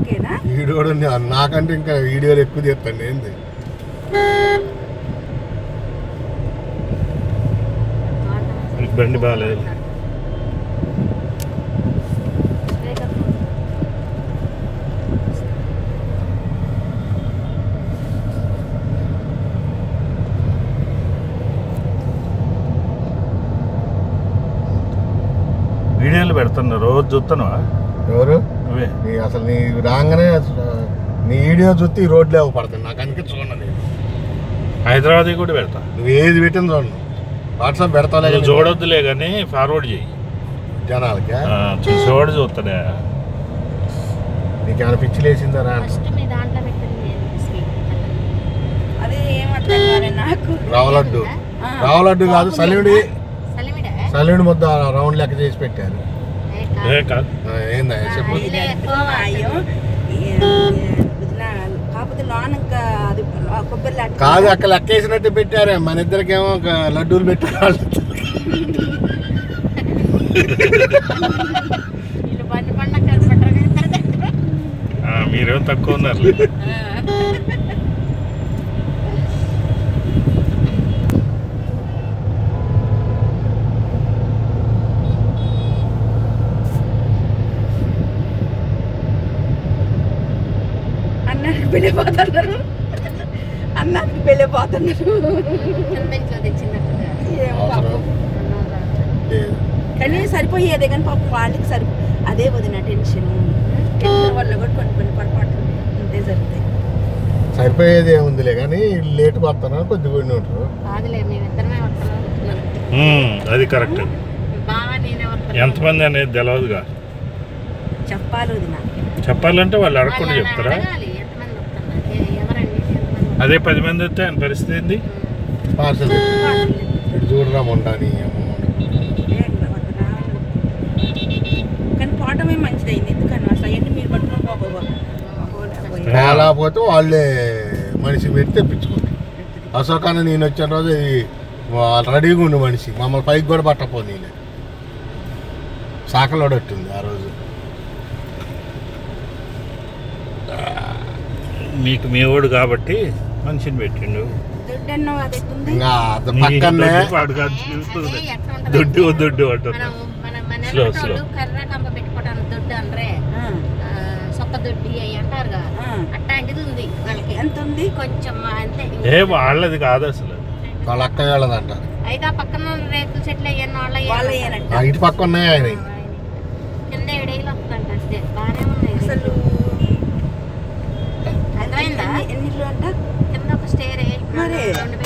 ఓకేనా వీడియోడు నాకంటే ఇంకా వీడియోలు ఎక్కువ తీస్తాను ఏంది బండి బాగాలేదు వీడియోలు పెడుతున్నా రోజు చూస్తున్నావా ఎవరు నువ్వే నీ అసలు నీ రాగానే అసలు నీ వీడియో చూస్తే ఈ రోడ్లు పడుతుంది నాకు అందుకే చూడండి నేను హైదరాబాద్ కూడా పెడతా నువ్వు ఏది పెట్టింది చూడండి వాట్సాప్ పెడతాలే నువ్వు చూడొద్దులే కానీ ఫార్వర్డ్ చేయి జనాలకి ఆ, చూసేవాడు చూస్తాడే నీకేమైనా పిచ్చి లేచిందా రా అంట. ఫస్ట్ మీ దాంట్లో పెట్టండి స్వీట్ అదే ఏం అర్థం కాలే నాకు రావలడ్డు ఆ, రావలడ్డు కాదు సలీవుడి సలిమిడే సలీవుడి ముద్ద రౌండ్ లెక్క చేసి పెట్టారు ఏ కాదు ఆ, ఏందా చెప్పు ఇది ఎక్కువ అయ్యో ఏ- ఏ- వదిన, కాకపోతే లోన ఇంకా అది ఆ కొబ్బరి లాంటి కాదు అక్కడ లెక్క వేసినట్టు పెట్టారే మన ఇద్దరికేమో ఒక లడ్డూలు పెట్టారు వాళ్ళు. వీళ్ళు బండి బండి కనపడరు ఆ, మీరేం తక్కువ ఉన్నారు అన్నానికి వెళ్ళిపోతున్నారు అన్నానికి వెళ్ళిపోతున్నారు బెంచ్లో తెచ్చినట్టుగా ఏమో పాపం. లేదు. కానీ సరిపోయేదే కానీ పాపం వాళ్ళకి సరి అదే వదిన టెన్షన్ టెన్షన్ వల్ల కూడా కొన్ని కొన్ని పొరపాట్లు ఉంటే జరుగుతాయి సరిపోయేది ఏముందిలే కానీ లేట్ వస్తాను కొద్ది కొన్ని ఉంటారు కాదులే మేమిద్దరమే వస్తున్నాం ఉమ్, అది కరెక్ట్ బాగా నేనే వస్తాను ఎంతమంది అనేది తెలియదుగా చెప్పాలి వదిన చెప్పాలంటే వాళ్ళు అడగకుండా చెప్తారా అడగాలి ఎంతమంది వస్తున్నారు ఏ- ఎవరండి ఎంతమంది అదే పది మంది వస్తే ఆయన పరిస్థితి ఏంది పార్సల్ ఇటు చూడరా మొండాని కానీ పోవటమే మంచిదైంది ఎందుకన్నా అసలు అవన్నీ మీరు పట్టుకొని పోకపో రాలేకపోతే వాళ్ళే మనిషి పెట్టి తెప్పించుకుంటారు అశోకాన నేను వచ్చిన రోజు ఇది వాళ్ళు రెడీగా ఉండు మనిషి మమ్మల్ని పైకి కూడా పట్టపో నేను సాకలోడట్టుంది ఆ రోజు మీకు మీ వాడు కాబట్టి మనిషిని పెట్టిండు దుడ్డు అన్నావు అది ఎట్టుంది ఇంకా అది నీ పక్కనే దొడ్డి పాడు కాదు చూస్తుంది. అదే ఎట్లా ఉంటది దొడ్డు అంటే దొడ్డు అంటారు మనం మన మన Slow, నెలటోళ్ళు slow. కర్ర కంప పెట్టుకోవడానికి దొడ్డు అనరే ఆ, ఆ, సొక్క దొడ్డి అవి అంటారుగా ఆ. అట్లాంటిది ఉంది వాళ్ళకి ఎంత ఉంది కొంచెం అంతే ఏ వాళ్ళది కాదు అసలు వాళ్ళ అక్క వాళ్ళదంట అయితే ఆ పక్కన రేకుల చెట్లు అయ్యాను వాళ్ళ వాళ్ళ ఏనంట ఆ ఇటు పక్క ఉన్నాయి ఆయన కింద ఏడేళ్ళు వస్తుందంట అంతే బాగానే ఉన్నాయి అసలు అర్థమైందా ఎన్ని- ఎన్ని ఇల్లు అంట కింద ఒక స్టేర్ మరి. రెండు